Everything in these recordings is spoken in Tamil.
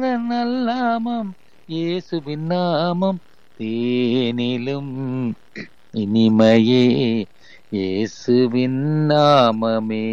நல்லாமம் இயேசுவின் நாமம் தேனிலும் இனிமையே இயேசுவின் நாமமே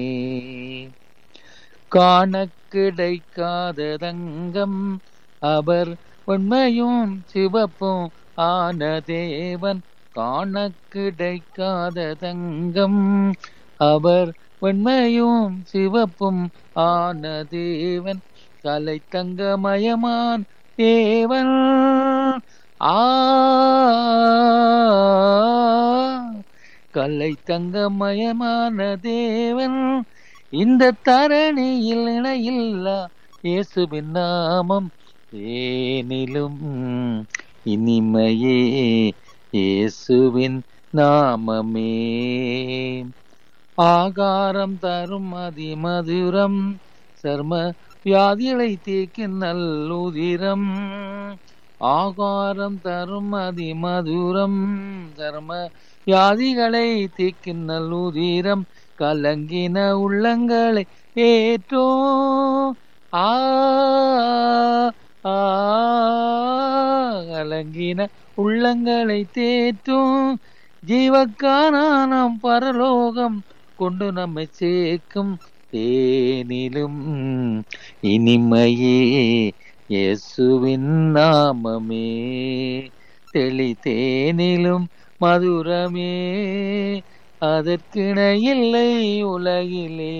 காண கிடைக்காத தங்கம் அவர் உண்மையும் சிவப்பும் ஆன தேவன் காண கிடைக்காத தங்கம் அவர் வெண்மையும் சிவப்பும் ஆன தேவன் கலை தங்கமயமான் தேவன் ஆ கலை தங்கமயமான தேவன் இந்த தரணியில் இணையில்லா இயேசுவின் நாமம் ஏனிலும் இனிமையே இயேசுவின் நாமமே ஆகாரம் தரும் அதிமதுரம் சர்ம வியாதிகளை தீர்க்கும் நல்லுதிரம் ஆகாரம் தரும் அதிமதுரம் சர்ம வியாதிகளை தீர்க்கும் நல்லுதிரம் கலங்கின உள்ளங்களை ஏற்றோ ஆ ஆ, கலங்கின உள்ளங்களை தேற்றும் ஜீவக்கானாம் பரலோகம் கொண்டு நம்மை சேர்க்கும் தேனிலும் இனிமையே இயேசுவின் நாமமே தெளி தேனிலும் மதுரமே அதற்கிணை இல்லை உலகிலே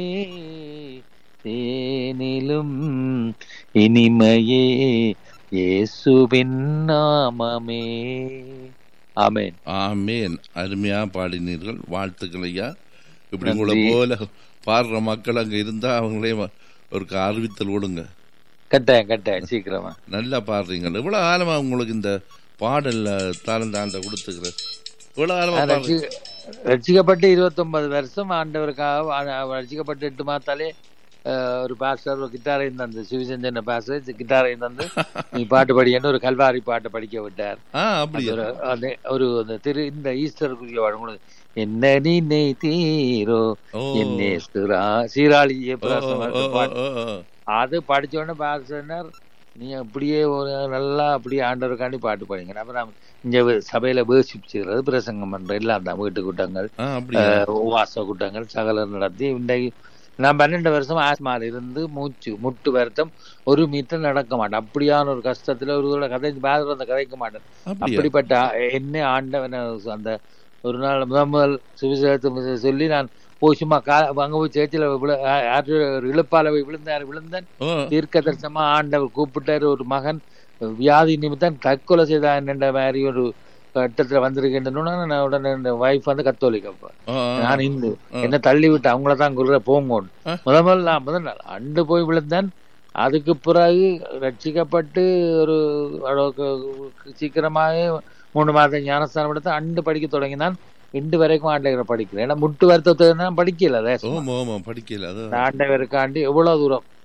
தேனிலும் இனிமையே இயேசுவின் நாமமே ஆமென் ஆமேன் அருமையா பாடினீர்கள் வாழ்த்துக்கள் ஐயா இப்படி நன்றி. உங்களை போல பாடுற மக்கள் அங்க இருந்தா அவங்களே வ- ஒரு அறிவித்தல் விடுங்க கட்டாயம் கட்டாயம் சீக்கிரமா நல்லா பாடுறீங்க இவ்வளவு காலமா உங்களுக்கு இந்த பாடல்ல தாளந்தாண்ட கொடுத்துக்கிற இவ்வளவு காலமா நான் பாடுறீங்க ரட்சி- ரட்சிக்கப்பட்டு இருபத்தொன்பது வருஷம் ஆண்டவருக்காக ஆ- ரட்சிக்கப்பட்டு எட்டு மாத்தாலே அஹ், ஒரு பாஸ்டர் ஒரு கிட்டாரையும் தந்து சிவசஞ்சன பாஸ்டர் கிட்டாரையும் தந்து நீ பாட்டு படிக்கன்னு ஒரு கல்வாரி பாட்டை படிக்க விட்டார் ஆ அந்த அப்படியா ஒரு அந்த ஒரு அந்த திரு இந்த ஈஸ்டருக்குரிய வழங்குனது என்ன நினை தீரோ ஓ என்னே சிரா சீராளி ஓ, ஓ, ஜெயபிரகாசம் ஓ, பாட்டு ஓ, ஓ. அது படிச்ச உடனே பாஸ்டர் நீ அப்படியே ஒரு நல்லா அப்படியே ஆண்டவருக்காண்டி பாட்டு படிங்க அப்ப நான் இங்க வே- சபையில வேசிச்சுக்கிறது பிரசங்கம் பண்ற எல்லாம் தான் வீட்டு கூட்டங்கள் ஆ அப்படியா அஹ், உபவாச கூட்டங்கள் சகலம் நடத்தி இன்றைக்கு நான் பன்னெண்டு வருஷம் ஆஸ்மால இருந்து மூச்சு முட்டு வருத்தம் ஒரு மீட்டர் நடக்க மாட்டேன் அப்படியான ஒரு கஷ்டத்துல ஒரு தடவை கதை பாதர் அந்த கதைக்க மாட்டேன் அப்படியா அப்படிப்பட்ட ஆ- என்ன ஆண்டவன் அந்த ஒரு நாள் முதல் முதல் சுவிசேஷத்தை சொல்லி நான் போய் சும்மா கா அங்க போய் சேர்ச்சியில் ஒரு இழுப்பால போய் விழுந்தார் விழுந்தேன் ஓ தீர்க்க தரிசனமா ஆண்டவர் கூப்பிட்டாரு ஒரு மகன் வியாதி நிமித்தம் தற்கொலை செய்தான் என்ற மாதிரி ஒரு கட்டத்துல வந்திருக்கின்றன நான் உடனே என் வைஃப் வந்து கத்தோலிக்க அப்ப. ஆ, ஆ, நான் இந்து ஆ. என்ன தள்ளி விட்டு அவங்கள தான் குருற போங்கோன்னு ஆ. முத முதல்ல நான் முதல் நாள் அண்டு போய் விழுந்தேன் அதுக்கு பிறகு ரட்சிக்கப்பட்டு ஒரு அளவுக்கு சீக்கிரமாகவே மூணு மாதம் ஞானஸ்தானம் எடுத்து அண்டு படிக்க தொடங்கினான் இண்டு வரைக்கும் ஆண்டவரை படிக்கிறேன் ஏன்னா முட்டு வருத்தத்தை நான் படிக்கல ரேசமா. ஓமா ஓமா படிக்கல அது ஆண்டவருக்காண்டி எவ்வளவு தூரம்